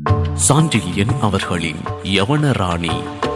சாண்டில்யன் அவர்களின் யவனராணி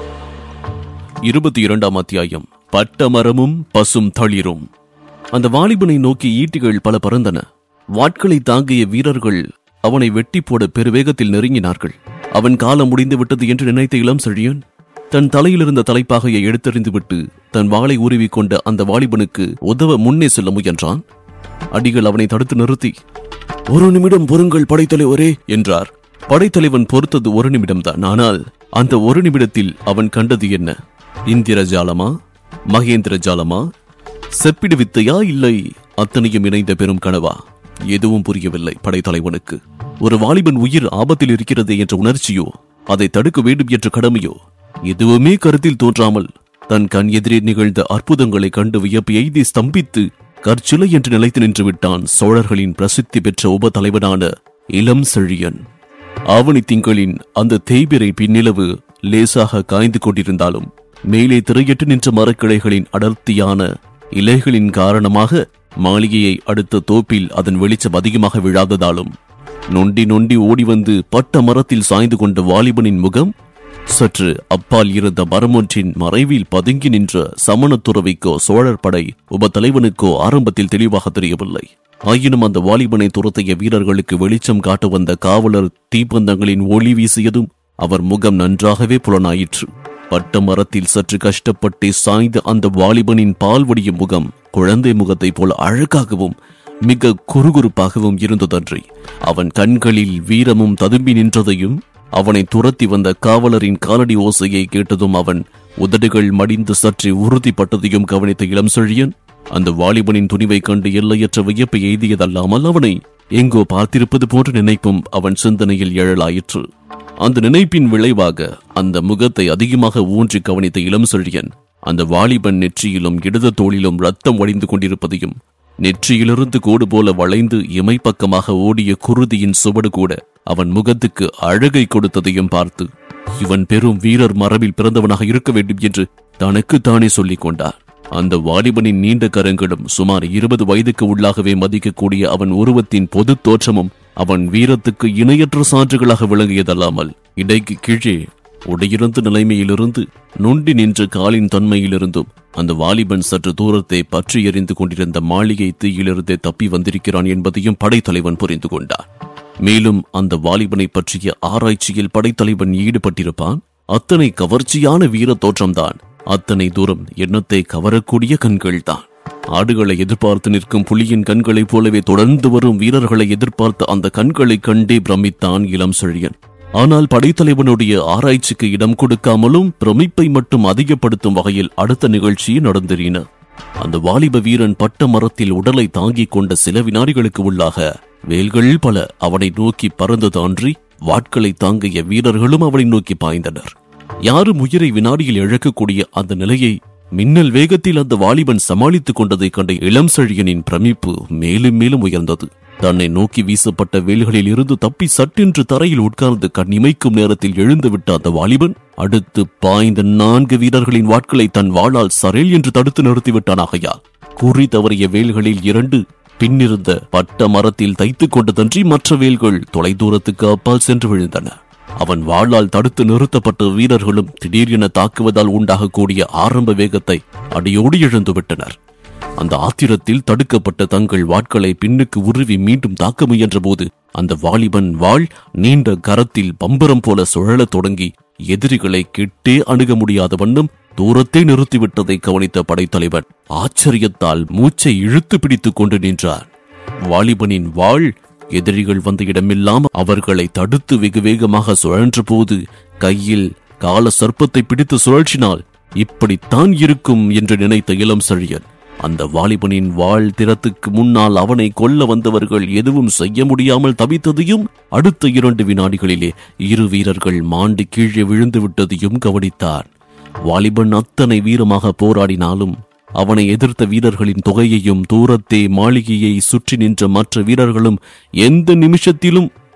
இருபத்தி இரண்டாம் அத்தியாயம் பட்டமரமும் பசும் தளிரும் அந்த வாலிபனை நோக்கி ஈட்டிகள் பல பறந்தன வாட்களை தாங்கிய வீரர்கள் அவனை வெட்டி போட பெருவேகத்தில் நெருங்கினார்கள் அவன் காலம் முடிந்து விட்டது என்று நினைத்த இளம் செழியன் தன் தலையிலிருந்த தலைப்பாகையை எடுத்தெறிந்துவிட்டு தன் வாளை உருவிக் கொண்ட அந்த வாலிபனுக்கு உதவ முன்னே செல்ல முயன்றான் அடிகள் அவனை தடுத்து நிறுத்தி ஒரு நிமிடம் பொறுங்கள் படைத்தலைவரே என்றார் படைத்தலைவன் பொறுத்தது ஒரு நிமிடம்தான் ஆனால் அந்த ஒரு நிமிடத்தில் அவன் கண்டது என்ன இந்திர ஜாலமா மகேந்திர ஜாலமா செப்பிடு வித்தையா இல்லை அத்தனையும் இணைந்த பெரும் கனவா எதுவும் புரியவில்லை படைத்தலைவனுக்கு ஒரு வாலிபன் உயிர் ஆபத்தில் இருக்கிறது என்ற உணர்ச்சியோ அதை தடுக்க வேண்டும் என்ற கடமையோ எதுவுமே கருத்தில் தோன்றாமல் தன் கண் எதிரே நிகழ்ந்த அற்புதங்களை கண்டு வியப்பு எய்தி ஸ்தம்பித்து கற்சிலை என்று நிலைத்து நின்று விட்டான் சோழர்களின் பிரசித்தி பெற்ற உப தலைவனான இளம் செழியன் ஆவணி திங்களின் அந்த தேய்பிரை பின்னிலவு லேசாக காய்ந்து கொண்டிருந்தாலும் மேலே திரையிட்டு நின்ற மரக்கிளைகளின் அடர்த்தியான இலைகளின் காரணமாக மாளிகையை அடுத்த தோப்பில் அதன் வெளிச்சம் அதிகமாக விழாததாலும் நொண்டி நொண்டி ஓடி வந்து பட்ட மரத்தில் சாய்ந்து கொண்ட வாலிபனின் முகம் சற்று அப்பால் இருந்த மரமொன்றின் மறைவில் பதுங்கி நின்ற சமண துறவிக்கோ சோழர் படை உப தலைவனுக்கோ ஆரம்பத்தில் தெளிவாக தெரியவில்லை ஆயினும் அந்த வாலிபனை துரத்திய வீரர்களுக்கு வெளிச்சம் காட்ட வந்த காவலர் தீப்பந்தங்களின் ஒளி வீசியதும் அவர் முகம் நன்றாகவே புலனாயிற்று பட்ட மரத்தில் சற்று கஷ்டப்பட்டு சாய்ந்த அந்த வாலிபனின் பால் வடியும் முகம் குழந்தை முகத்தைப் போல அழகாகவும் மிக குறுகுறுப்பாகவும் இருந்ததன்றி அவன் கண்களில் வீரமும் ததும்பி நின்றதையும் அவனை துரத்தி வந்த காவலரின் காலடி ஓசையை கேட்டதும் அவன் உதடுகள் மடிந்து சற்று உறுதிப்பட்டதையும் கவனித்த இளம் செழியன் அந்த வாலிபனின் துணிவை கண்டு எல்லையற்ற வியப்பை எய்தியதல்லாமல் அவனை எங்கோ பார்த்திருப்பது போன்ற நினைப்பும் அவன் சிந்தனையில் எழலாயிற்று அந்த நினைப்பின் விளைவாக அந்த முகத்தை அதிகமாக ஊன்றி கவனித்த இளம் செழியன் அந்த வாலிபன் நெற்றியிலும் இடது தோளிலும் ரத்தம் வடிந்து கொண்டிருப்பதையும் நெற்றியிலிருந்து கோடு போல வளைந்து இமைப்பக்கமாக ஓடிய குருதியின் சுவடு கூட அவன் முகத்துக்கு அழகை கொடுத்ததையும் பார்த்து இவன் பெரும் வீரர் மரபில் பிறந்தவனாக இருக்க வேண்டும் என்று தனக்கு தானே சொல்லிக் கொண்டார் அந்த வாலிபனின் நீண்ட கரங்களும் சுமார் இருபது வயதுக்கு உள்ளாகவே மதிக்கக்கூடிய அவன் உருவத்தின் பொது தோற்றமும் அவன் வீரத்துக்கு இணையற்ற சான்றுகளாக விளங்கியதல்லாமல் இடைக்கு கீழே உடையிறந்த நிலைமையிலிருந்து நொண்டி நின்ற காலின் தன்மையிலிருந்தும் அந்த வாலிபன் சற்று தூரத்தை பற்றி எறிந்து கொண்டிருந்த மாளிகை தீயிலிருந்தே தப்பி வந்திருக்கிறான் என்பதையும் படைத்தலைவன் புரிந்து கொண்டார் மேலும் அந்த வாலிபனை பற்றிய ஆராய்ச்சியில் படைத்தலைவன் ஈடுபட்டிருப்பான் அத்தனை கவர்ச்சியான வீர தோற்றம்தான் அத்தனை தூரம் எண்ணத்தை கவரக்கூடிய கண்கள்தான் ஆடுகளை எதிர்பார்த்து நிற்கும் புலியின் கண்களைப் போலவே தொடர்ந்து வரும் வீரர்களை எதிர்பார்த்த அந்த கண்களைக் கண்டே பிரமித்தான் இளம் செழியன் ஆனால் படைத்தலைவனுடைய ஆராய்ச்சிக்கு இடம் கொடுக்காமலும் பிரமிப்பை மட்டும் அதிகப்படுத்தும் வகையில் அடுத்த நிகழ்ச்சி நடந்தேறின அந்த வாலிப வீரன் பட்ட மரத்தில் உடலை தாங்கிக் கொண்ட சில வினாடிகளுக்கு உள்ளாக வேல்கள் பல அவனை நோக்கி பறந்தது அன்றி வாட்களை தாங்கிய வீரர்களும் அவனை நோக்கி பாய்ந்தனர் யாரும் உயிரை வினாடியில் இழக்கக்கூடிய அந்த நிலையை மின்னல் வேகத்தில் அந்த வாலிபன் சமாளித்துக் கொண்டதைக் கண்ட இளம் செழியனின் பிரமிப்பு மேலும் மேலும் உயர்ந்தது தன்னை நோக்கி வீசப்பட்ட வேல்களில் இருந்து தப்பி சட்டென்று தரையில் உட்கார்ந்து கண்ணிமைக்கும் நேரத்தில் எழுந்துவிட்ட அந்த வாலிபன் அடுத்து பாய்ந்த நான்கு வீரர்களின் வாட்களை தன் வாளால் சரேல் என்று தடுத்து நிறுத்திவிட்டான் ஆகையால் குறி தவறிய வேல்களில் இரண்டு பின்னிருந்த பட்ட மரத்தில் தைத்துக் கொண்டதன்றி மற்ற வேல்கள் தொலைதூரத்துக்கு அப்பால் சென்று விழுந்தன அவன் வாளால் தடுத்து நிறுத்தப்பட்ட வீரர்களும் திடீரென தாக்குவதால் உண்டாகக்கூடிய ஆரம்ப வேகத்தை அடியோடு இழந்து விட்டனர் அந்த ஆத்திரத்தில் தடுக்கப்பட்ட தங்கள் வாட்களை பின்னுக்கு உருவி மீண்டும் தாக்க முயன்ற போது அந்த வாலிபன் வாள் நீண்ட கரத்தில் பம்பரம் போல சுழலத் தொடங்கி எதிரிகளை கிட்டே அணுக முடியாத வண்ணம் தூரத்தை நிறுத்திவிட்டதை கவனித்த படைத்தலைவன் ஆச்சரியத்தால் மூச்சை இழுத்து பிடித்துக் கொண்டு நின்றார் வாலிபனின் வாள் எதிரிகள் வந்த இடமெல்லாம் அவர்களை தடுத்து வெகு வேகமாக சுழன்ற போது கையில் கால சர்ப்பத்தை பிடித்து சுழற்சினால் இப்படித்தான் இருக்கும் என்று நினைத்த இளம் செழியன் அந்த வாலிபனின் வாழ் திறத்துக்கு முன்னால் அவனை கொல்ல வந்தவர்கள் எதுவும் செய்ய முடியாமல் தவித்ததையும் அடுத்த இரண்டு வினாடிகளிலே இரு வீரர்கள் மாண்டு கீழே விழுந்து விட்டதையும் கவனித்தார் வாலிபன் அத்தனை வீரமாக போராடினாலும் அவனை எதிர்த்த வீரர்களின் தொகையையும் தூரத்தே மாளிகையை சுற்றி நின்ற மற்ற வீரர்களும் எந்த நிமிஷத்திலும்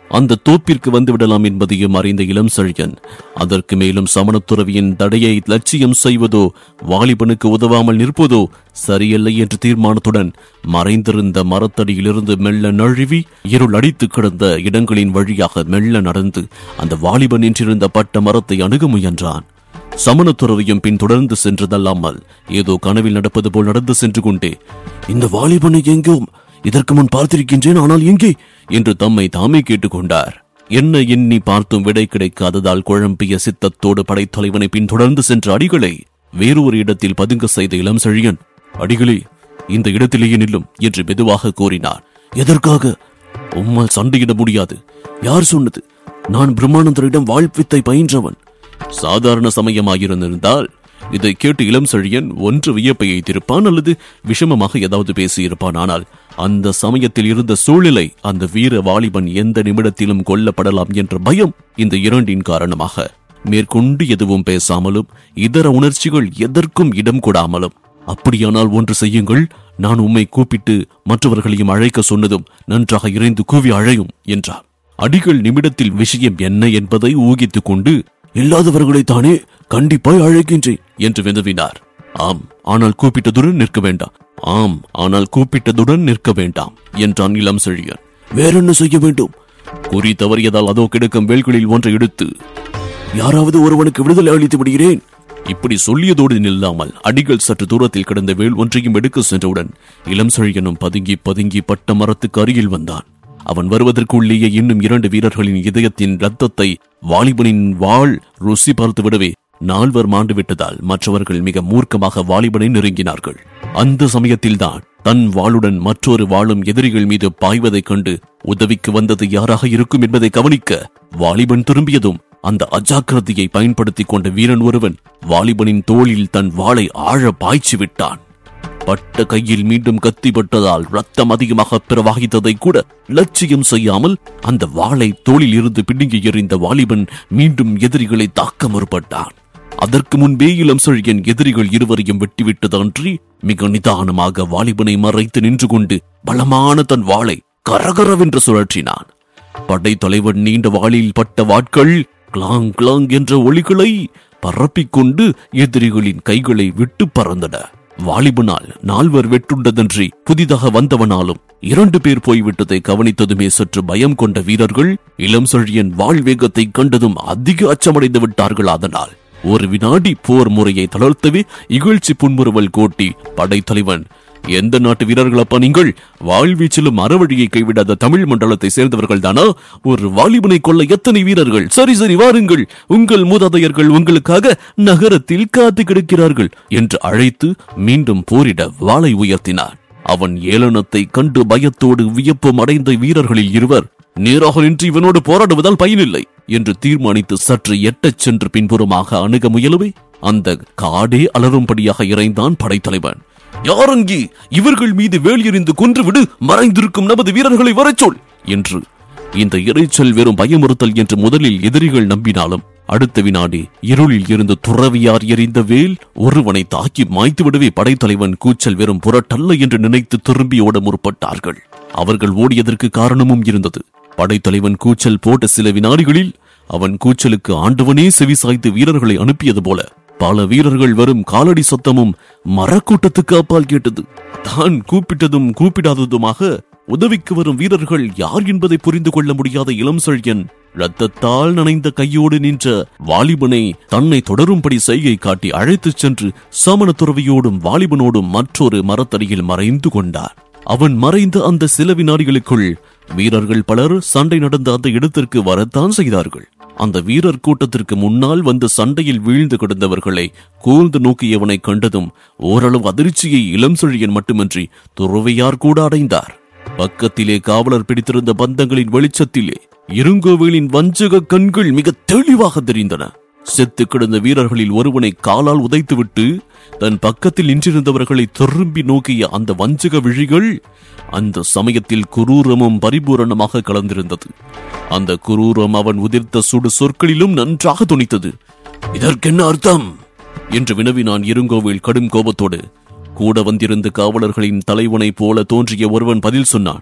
அந்த தோப்பிற்கு வந்து விடலாம் என்பதையும் அறிந்த இளம் செழியன் அதற்கு மேலும் சமணத்துறவியின் தடையை லட்சியம் செய்வதோ வாலிபனுக்கு உதவாமல் நிற்பதோ சரியல்ல என்ற தீர்மானத்துடன் மறைந்திருந்த மரத்தடியிலிருந்து மெல்ல நழுவி இருள் அடித்து கிடந்த இடங்களின் வழியாக மெல்ல நடந்து அந்த வாலிபன் நின்றிருந்த பட்ட மரத்தை அணுக முயன்றான் சமணத்துறவியும் பின் தொடர்ந்து சென்றதல்லாமல் ஏதோ கனவில் நடப்பது போல் நடந்து சென்று கொண்டே இந்த வாலிபனை எங்கோ இதற்கு முன் பார்த்திருக்கின்றேன் ஆனால் எங்கே என்று தம்மை தாமே கேட்டுக்கொண்டார் என்ன எண்ணி பார்த்தும் விடை கிடைக்காததால் குழம்பிய சித்தத்தோடு படைத்தலைவனை பின்தொடர்ந்து சென்ற அடிகளை வேறொரு இடத்தில் பதுங்க செய்த இளம் செழியன் அடிகளே இந்த இடத்திலேயே நில்லும் என்று மெதுவாக கூறினார் எதற்காக உம்மால் சண்டையிட முடியாது யார் சொன்னது நான் பிரம்மானந்தரிடம் வாழ்வித்தை பயின்றவன் சாதாரண சமயமாயிருந்திருந்தால் இதை கேட்டு இளம் செழியன் ஒன்று வியப்பை எய்திருப்பான் அல்லது விஷமமாக ஏதாவது பேசியிருப்பான் ஆனால் அந்த சமயத்தில் இருந்த சூழ்நிலை அந்த வீர வாலிபன் எந்த நிமிடத்திலும் கொல்லப்படலாம் என்ற பயம் இந்த இரண்டின் காரணமாக மேற்கொண்டு எதுவும் பேசாமலும் இதர உணர்ச்சிகள் எதற்கும் இடம் கொடாமலும் அப்படியானால் ஒன்று செய்யுங்கள் நான் உம்மை கூப்பிட்டு மற்றவர்களையும் அழைக்க சொன்னதும் நன்றாக இறைந்து கூவி அழையும் என்றார் அடிகள் நிமிடத்தில் விஷயம் என்ன என்பதை ஊகித்துக் கொண்டு இல்லாதவர்களை தானே கண்டிப்பாய் அழைக்கின்றேன் என்று வினவினார் ஆம் ஆனால் கூப்பிட்டதுடன் நிற்க வேண்டாம் ஆம் ஆனால் கூப்பிட்டதுடன் நிற்க வேண்டாம் என்றான் இளம் செழியன் வேறென்ன செய்ய வேண்டும் குறி தவறியதால் அதோ கிடக்கும் வேல்களில் ஒன்றை எடுத்து யாராவது ஒருவனுக்கு விடுதலை அளித்து விடுகிறேன் இப்படி சொல்லியதோடு நில்லாமல் அடிகள் சற்று தூரத்தில் கிடந்த வேல் ஒன்றையும் எடுக்க சென்றவுடன் இளம் செழியனும் பதுங்கி பதுங்கி பட்ட மரத்துக்கு அருகில் வந்தான் அவன் வருவதற்குள்ளேயே இன்னும் இரண்டு வீரர்களின் இதயத்தின் ரத்தத்தை வாலிபனின் வாள் ருசி பார்த்து விடவே நால்வர் மாண்டு விட்டதால் மற்றவர்கள் மிக மூர்க்கமாக வாலிபனை நெருங்கினார்கள் அந்த சமயத்தில்தான் தன் வாளுடன் மற்றொரு வாளும் எதிரிகள் மீது பாய்வதைக் கண்டு உதவிக்கு வந்தது யாராக இருக்கும் என்பதை கவனிக்க வாலிபன் திரும்பியதும் அந்த அஜாக்கிரதையை பயன்படுத்திக் கொண்ட வீரன் ஒருவன் வாலிபனின் தோளில் தன் வாளை ஆழ பாய்ச்சி விட்டான் பட்ட கையில் மீண்டும் கத்தி பட்டதால் ரத்தம் அதிகமாக பிரவாகித்ததை கூட லட்சியம் செய்யாமல் அந்த வாளை தோளில் இருந்து பிடுங்கி எறிந்த வாலிபன் மீண்டும் எதிரிகளை தாக்க முற்பட்டான் அதற்கு முன்பே இளம் செழியன் எதிரிகள் இருவரையும் வெட்டிவிட்டதன்றி மிக நிதானமாக வாலிபனை மறைத்து நின்று கொண்டு பலமான தன் வாளை கரகரவென்று சுழற்றினான் படைத்தலைவன் நீண்ட வாளில் பட்ட வாட்கள் கிளாங் கிளாங் என்ற ஒளிகளை பரப்பிக்கொண்டு எதிரிகளின் கைகளை விட்டு பறந்தன வாலிபனால் நால்வர் வெட்டுண்டதன்றி புதிதாக வந்தவனாலும் இரண்டு பேர் போய்விட்டதை கவனித்ததுமே சற்று பயம் கொண்ட வீரர்கள் இளம் செழியன் வாழ் வேகத்தை கண்டதும் அதிக அச்சமடைந்து விட்டார்கள் அதனால் ஒரு வினாடி போர் முறையை தளர்த்தவே இகழ்ச்சி புன்முறுவல் கோட்டி படைத்தலைவன் எந்த நாட்டு வீரர்கள் அப்பா நீங்கள் வாழ்வீச்சிலும் அறவழியை கைவிடாத தமிழ் மண்டலத்தை சேர்ந்தவர்கள் தானா ஒரு வாலிபனை கொல்ல எத்தனை வீரர்கள் சரி சரி வாருங்கள் உங்கள் மூதாதையர்கள் உங்களுக்காக நகரத்தில் காத்து கிடக்கிறார்கள் என்று அழைத்து மீண்டும் போரிட வாளை உயர்த்தினார் அவன் ஏளனத்தை கண்டு பயத்தோடு வியப்பும் அடைந்த வீரர்களில் இருவர் நேராக நின்று இவனோடு போராடுவதால் பயனில்லை என்று தீர்மானித்து சற்று எட்டச் சென்று பின்புறமாக அணுக முயலவே அந்த காடே அலறும்படியாக இறைந்தான் படைத்தலைவன் யாரங்கி இவர்கள் மீது வேல் எறிந்து கொன்றுவிடு மறைந்திருக்கும் நமது வீரர்களை வரச் சொல் என்று இந்த இறைச்சல் வெறும் பயமுறுத்தல் என்று முதலில் எதிரிகள் நம்பினாலும் அடுத்த வினாடி இருளில் இருந்து துறவியார் எறிந்த வேல் ஒருவனை தாக்கி மாய்த்து விடவே படைத்தலைவன் கூச்சல் வெறும் புரட்டல்ல என்று நினைத்து திரும்பி ஓட முற்பட்டார்கள் அவர்கள் ஓடியதற்கு காரணமும் இருந்தது படைத்தலைவன் கூச்சல் போட்ட சில வினாடிகளில் அவன் கூச்சலுக்கு ஆண்டவனே செவி சாய்த்து வீரர்களை அனுப்பியது போல பல வீரர்கள் வரும் காலடி சத்தமும் மரக்கூட்டத்துக்கு அப்பால் கேட்டது தான் கூப்பிட்டதும் கூப்பிடாததுமாக உதவிக்கு வரும் வீரர்கள் யார் என்பதை புரிந்து கொள்ள முடியாத இளம் செழியன் ரத்தத்தால் நனைந்த கையோடு நின்ற வாலிபனை தன்னை தொடரும்படி செய்கை காட்டி அழைத்துச் சென்று சமண துறவியோடும் வாலிபனோடும் மற்றொரு மரத்தடியில் மறைந்து கொண்டார் அவன் மறைந்த அந்த சில வினாடிகளுக்குள் வீரர்கள் பலர் சண்டை நடந்த அந்த இடத்திற்கு வரத்தான் செய்தார்கள் அந்த வீரர் கூட்டத்திற்கு முன்னால் வந்து சண்டையில் வீழ்ந்து கிடந்தவர்களை கூர்ந்து நோக்கியவனை கண்டதும் ஓரளவு அதிர்ச்சியை இளம் செழியன் மட்டுமின்றி துறவையார் கூட அடைந்தார் பக்கத்திலே காவலர் பிடித்திருந்த பந்தங்களின் வெளிச்சத்திலே இருங்கோவிலின் வஞ்சக கண்கள் மிக தெளிவாக தெரிந்தன செத்து கிடந்த வீரர்களில் ஒருவனை காலால் உதைத்துவிட்டு தன் பக்கத்தில் நின்றிருந்தவர்களை திரும்பி நோக்கிய அந்த வஞ்சக விழிகள் அந்த சமயத்தில் குரூரமும் பரிபூரணமாக கலந்திருந்தது அந்த குரூரம் அவன் உதிர்த்த சுடு சொற்களிலும் நன்றாக துணித்தது இதற்கென்ன அர்த்தம் என்று வினவினான் இருங்கோவில் கடும் கோபத்தோடு கூட வந்திருந்த காவலர்களின் தலைவனைப் போல தோன்றிய ஒருவன் பதில் சொன்னான்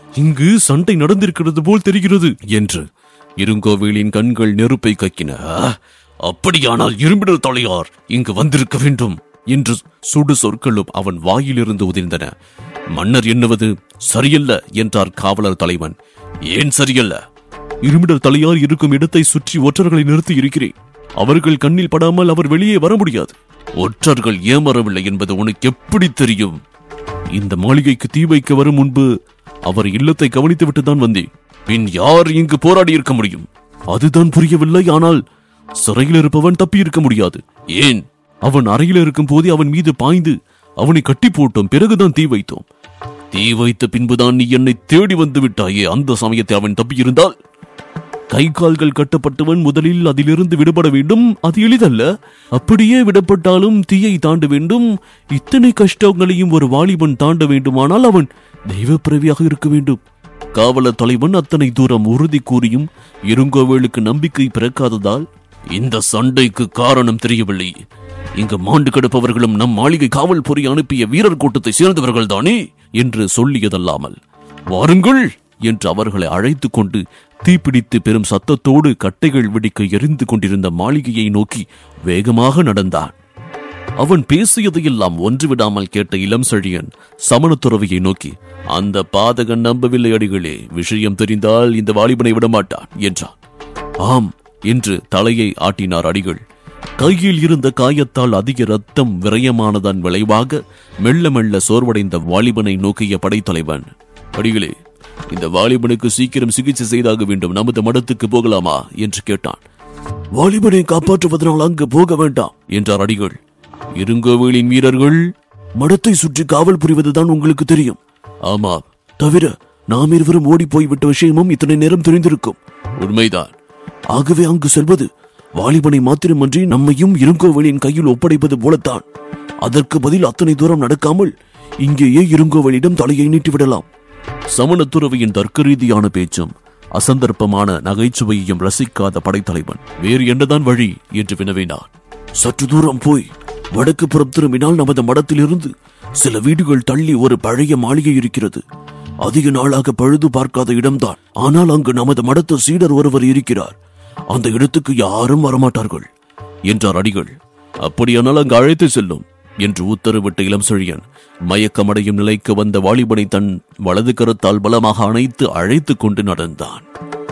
இங்கு சண்டை நடந்திருக்கிறது போல் தெரிகிறது என்று இருங்கோவேலின் கண்கள் நெருப்பை கக்கின "ஆ, அப்படியானால் இரும்பிடர் தலையார் இங்கு வந்திருக்க வேண்டும் என்று சுடு சொற்களும் அவன் வாயிலிருந்து உதிர்ந்தன மன்னர் எண்ணுவது சரியல்ல என்றார் காவலர் தலைவன் ஏன் சரியல்ல இருமிடர் தலையார் இருக்கும் இடத்தை சுற்றி ஒற்றர்களை நிறுத்தி இருக்கிறேன் அவர்கள் கண்ணில் படாமல் அவர் வெளியே வர முடியாது ஒற்றர்கள் ஏமறவில்லை என்பது உனக்கு எப்படி தெரியும் இந்த மாளிகைக்கு தீ வைக்க வரும் முன்பு அவர் இல்லத்தை கவனித்துவிட்டு தான் வந்தேன் பின் யார் இங்கு போராடி இருக்க முடியும் அதுதான் புரியவில்லை ஆனால் சிறையில் இருப்பவன் தப்பி இருக்க முடியாது ஏன் அவன் அறையில் இருக்கும் போதே அவன் மீது பாய்ந்து அவனை கட்டி போட்டோம் பிறகுதான் தீ வைத்தோம் தீ வைத்த பின்புதான் நீ என்னை தேடி வந்து விட்டாயே அந்த சமயத்தை அவன் தப்பியிருந்தால் கை கால்கள் கட்டப்பட்டவன் முதலில் அதிலிருந்து விடுபட வேண்டும் அது எளிதல்ல அப்படியே விடப்பட்டாலும் தீயை தாண்ட வேண்டும் இத்தனை கஷ்டங்களையும் ஒரு வாலிபன் தாண்ட வேண்டுமானால் அவன் தெய்வ பிறவியாக இருக்க வேண்டும் காவலர் தலைவன் அத்தனை தூரம் உறுதி கூறியும் இருங்கோவேலுக்கு நம்பிக்கை பிறக்காததால் இந்த சண்டைக்கு காரணம் தெரியவில்லை இங்கு மாண்டு கிடப்பவர்களும் நம் மாளிகை காவல் பொறி அனுப்பிய வீரர் கூட்டத்தை சேர்ந்தவர்கள் தானே என்று சொல்லியதல்லாமல் வாருங்கள் என்று அவர்களை அழைத்துக் கொண்டு தீப்பிடித்து பெரும் சத்தத்தோடு கட்டைகள் வெடிக்க எரிந்து கொண்டிருந்த மாளிகையை நோக்கி வேகமாக நடந்தான் அவன் பேசியதையெல்லாம் ஒன்றுவிடாமல் கேட்ட இளம் செழியன் சமணத்துறவியை நோக்கி அந்த பாதகன் நம்பவில்லை அடிகளே விஷயம் தெரிந்தால் இந்த வாலிபனை விடமாட்டான் என்றான் ஆம் என்று தலையை ஆட்டினார் அடிகள் கையில் இருந்த காயத்தால் அதிக ரத்தம் விரயமானதன் விளைவாக மெல்ல மெல்ல சோர்வடைந்த வாலிபனை நோக்கிய படைத்தலைவன் அடிகளே இந்த வாலிபனுக்கு சீக்கிரம் சிகிச்சை செய்தாக வேண்டும் நமது மடத்துக்கு போகலாமா என்று கேட்டான் வாலிபனை காப்பாற்றுவதனால் அங்கு போக வேண்டாம் என்றார் அடிகள் இருங்கோவிலின் வீரர்கள் மடத்தை சுற்றி காவல் புரிவதுதான் உங்களுக்கு தெரியும் ஆமா தவிர நாம் இருவரும் ஓடி போய்விட்ட விஷயமும் இத்தனை நேரம் தெரிந்திருக்கும் உண்மைதான் ஆகவே அங்கு செல்வது வாலிபனை மாத்திரமன்றி நம்மையும் இருங்கோவலின் கையில் ஒப்படைப்பது போலத்தான் அதற்கு பதில் அத்தனை தூரம் நடக்காமல் இங்கேயே இருங்கோவலிடம் தலையை நீட்டிவிடலாம் சமணத்துறவியின் தர்க்க ரீதியான பேச்சும் அசந்தர்ப்பமான நகைச்சுவையையும் ரசிக்காத படைத்தலைவன் வேறு என்னதான் வழி என்று வினவினான் சற்று தூரம் போய் வடக்கு புறம் திரும்பினால் நமது மடத்திலிருந்து சில வீடுகள் தள்ளி ஒரு பழைய மாளிகை இருக்கிறது அதிக நாளாக பழுது பார்க்காத இடம்தான் ஆனால் அங்கு நமது மடத்து சீடர் ஒருவர் இருக்கிறார் அந்த இடத்துக்கு யாரும் வரமாட்டார்கள் என்றார் அடிகள் அப்படியானால் அங்கு அழைத்து செல்லும் என்று உத்தரவிட்ட இளம் செழியன் மயக்கமடையும் நிலைக்கு வந்த வாலிபனை தன் வலது கரத்தால் பலமாக அணைத்து அழைத்துக் கொண்டு நடந்தான்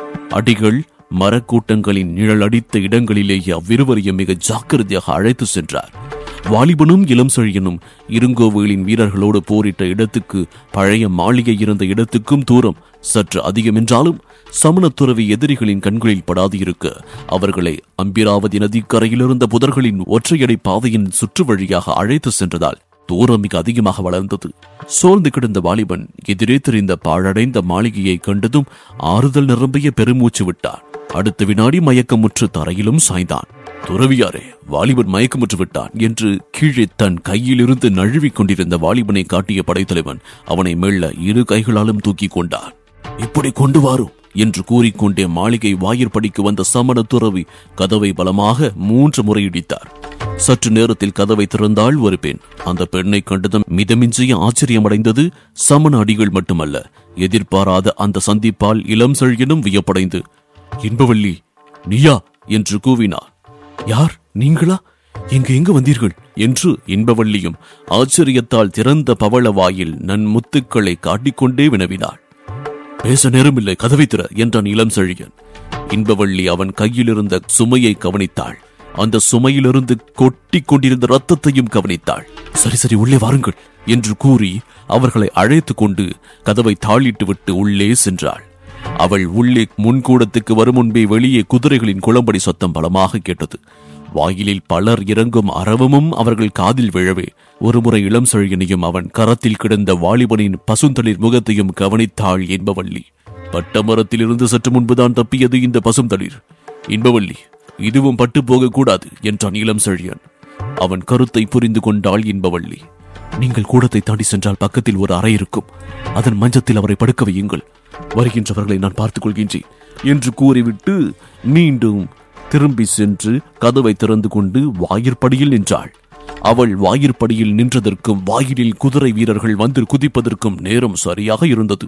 அடிகள் மரக்கூட்டங்களின் நிழல் அடித்த இடங்களிலேயே அவ்விருவரையும் மிக ஜாக்கிரதையாக அழைத்து சென்றார் வாலிபனும் இளம் செழியனும் இருங்கோவிலின் வீரர்களோடு போரிட்ட இடத்துக்கு பழைய மாளிகை இருந்த இடத்துக்கும் தூரம் சற்று அதிகம் என்றாலும் சமணத்துறவி எதிரிகளின் கண்களில் படாது இருக்க அவர்களை அம்பிராவதி நதிக்கரையில் இருந்த புதர்களின் ஒற்றையடை பாதையின் சுற்று வழியாக அழைத்து சென்றதால் தூரம் மிக அதிகமாக வளர்ந்தது சோர்ந்து கிடந்த வாலிபன் எதிரே தெரிந்த பாழடைந்த மாளிகையை கண்டதும் ஆறுதல் நிரம்பிய பெருமூச்சு விட்டான் அடுத்த வினாடி மயக்கமுற்று தரையிலும் சாய்ந்தான் துறவியாரே வாலிபன் மயக்கமுற்று விட்டான் என்று கீழே தன் கையிலிருந்து நழுவிக் கொண்டிருந்த வாலிபனை காட்டிய படைத்தலைவன் அவனை மெல்ல இரு கைகளாலும் தூக்கிக் கொண்டான் இப்படி கொண்டு வாரும் என்று கூறிக்கொண்டே மாளிகை வாயிற்படிக்கு வந்த சமண துறவி கதவை பலமாக மூன்று முறை இடித்தார் சற்று நேரத்தில் கதவை திறந்தாள் ஒரு பெண் அந்த பெண்ணை கண்டதும் மிதமிஞ்சிய ஆச்சரியமடைந்தது சமண அடிகள் மட்டுமல்ல எதிர்பாராத அந்த சந்திப்பால் இளம் செழியனும் வியப்படைந்து இன்பவள்ளி நீயா என்று கூவினார் யார் நீங்களா எங்க எங்க வந்தீர்கள் என்று இன்பவள்ளியும் ஆச்சரியத்தால் திறந்த பவள வாயில் நன் முத்துக்களை காட்டிக்கொண்டே வினவினாள் பேச நேரமில்லை கதவை திற என்றான் இளம் செழியன் இன்பவள்ளி அவன் கையிலிருந்த சுமையை கவனித்தாள் அந்த சுமையிலிருந்து கொட்டிக் கொண்டிருந்த ரத்தத்தையும் கவனித்தாள் சரி சரி உள்ளே வாருங்கள் என்று கூறி அவர்களை அழைத்துக் கொண்டு கதவை தாளிட்டு விட்டு உள்ளே சென்றாள் அவள் உள்ளே முன்கூடத்துக்கு வரும் முன்பே வெளியே குதிரைகளின் குளம்படி சத்தம் பலமாக கேட்டது வாயிலில் பலர் இறங்கும் அரவமும் அவர்கள் காதில் விழவே ஒருமுறை இளம் செழியனையும் அவன் கரத்தில் கிடந்த வாலிபனின் பசுந்தளிர் முகத்தையும் கவனித்தாள் என்பவள்ளி பட்டமரத்திலிருந்து சற்று முன்புதான் தப்பியது இந்த பசுந்தளிர் இன்பவள்ளி இதுவும் பட்டு போகக்கூடாது என்றான் இளம் செழியன் அவன் கருத்தை புரிந்து கொண்டாள் இன்பவள்ளி நீங்கள் கூடத்தை தாண்டி சென்றால் பக்கத்தில் ஒரு அறை இருக்கும் அதன் மஞ்சத்தில் அவரை படுக்க வையுங்கள் வருகின்றவர்களை நான் பார்த்துக் கொள்கின்றேன் என்று கூறிவிட்டு மீண்டும் திரும்பி சென்று கதவை திறந்து கொண்டு வாயிற்படியில் நின்றாள் அவள் வாயிற்படியில் நின்றதற்கும் வாயிலில் குதிரை வீரர்கள் வந்து குதிப்பதற்கும் நேரம் சரியாக இருந்தது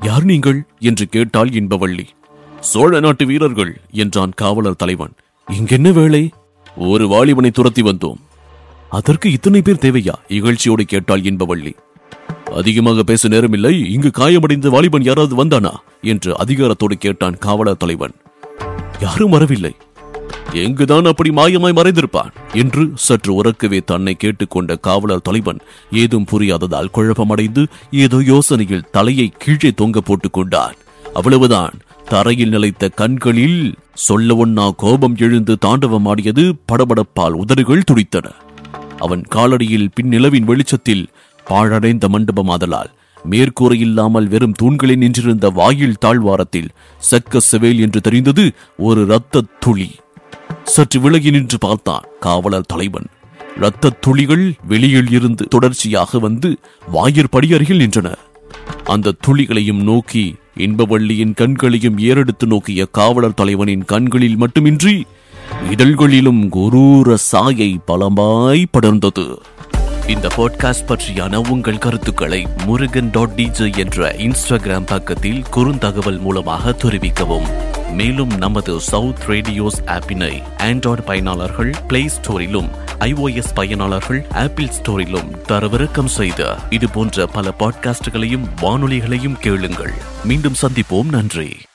யார் நீங்கள் என்று கேட்டாள் இன்பவள்ளி சோழ நாட்டு வீரர்கள் என்றான் காவலர் தலைவன் இங்கென்ன வேலை ஒரு வாலிபனை துரத்தி வந்தோம் அதற்கு இத்தனை பேர் தேவையா இகழ்ச்சியோடு கேட்டாள் இன்பவள்ளி அதிகமாக பேச நேரமில்லை இங்கு காயமடைந்த வாலிபன் யாராவது வந்தானா என்று அதிகாரத்தோடு கேட்டான் காவலர் தலைவன் யாரும் வரவில்லை எங்குதான் அப்படி மாயமாய் மறைந்திருப்பான் என்று சற்று உறக்கவே தன்னை கேட்டுக்கொண்ட காவலர் தலைவன் ஏதும் புரியாததால் குழப்பமடைந்து ஏதோ யோசனையில் தலையை கீழே தொங்க போட்டுக் கொண்டான் அவ்வளவுதான் தரையில் நிலைத்த கண்களில் சொல்ல ஒண்ணா கோபம் எழுந்து தாண்டவமாடியது படபடப்பால் உதடுகள் துடித்தன அவன் காலடியில் பின்னிலவின் வெளிச்சத்தில் பாழடைந்த மண்டபம் ஆதலால் மேற்கூரை இல்லாமல் வெறும் தூண்களில் நின்றிருந்த வாயில் தாழ்வாரத்தில் செக்க செவேல் என்று தெரிந்தது ஒரு இரத்தத் துளி சற்று விலகி நின்று பார்த்தான் காவலர் தலைவன் இரத்தத் துளிகள் வெளியில் இருந்து தொடர்ச்சியாக வந்து வாயிற்படி அருகில் நின்றன அந்த துளிகளையும் நோக்கி இன்பவள்ளியின் கண்களையும் ஏறெடுத்து நோக்கிய காவலர் தலைவனின் கண்களில் மட்டுமின்றி இதழ்களிலும் குரூர சாயை பலமாய் படர்ந்தது இந்த பாட்காஸ்ட் பற்றியான உங்கள் கருத்துக்களை முருகன் டாட் டிஜே என்ற இன்ஸ்டாகிராம் பக்கத்தில் குறுந்தகவல் மூலமாக தெரிவிக்கவும் மேலும் நமது சவுத் ரேடியோஸ் ஆப்பினை ஆண்ட்ராய்டு பயனாளர்கள் பிளே ஸ்டோரிலும் ஐஓஎஸ் பயனாளர்கள் ஆப்பிள் ஸ்டோரிலும் தரவிறக்கம் செய்த இது போன்ற பல பாட்காஸ்டுகளையும் வானொலிகளையும் கேளுங்கள் மீண்டும் சந்திப்போம் நன்றி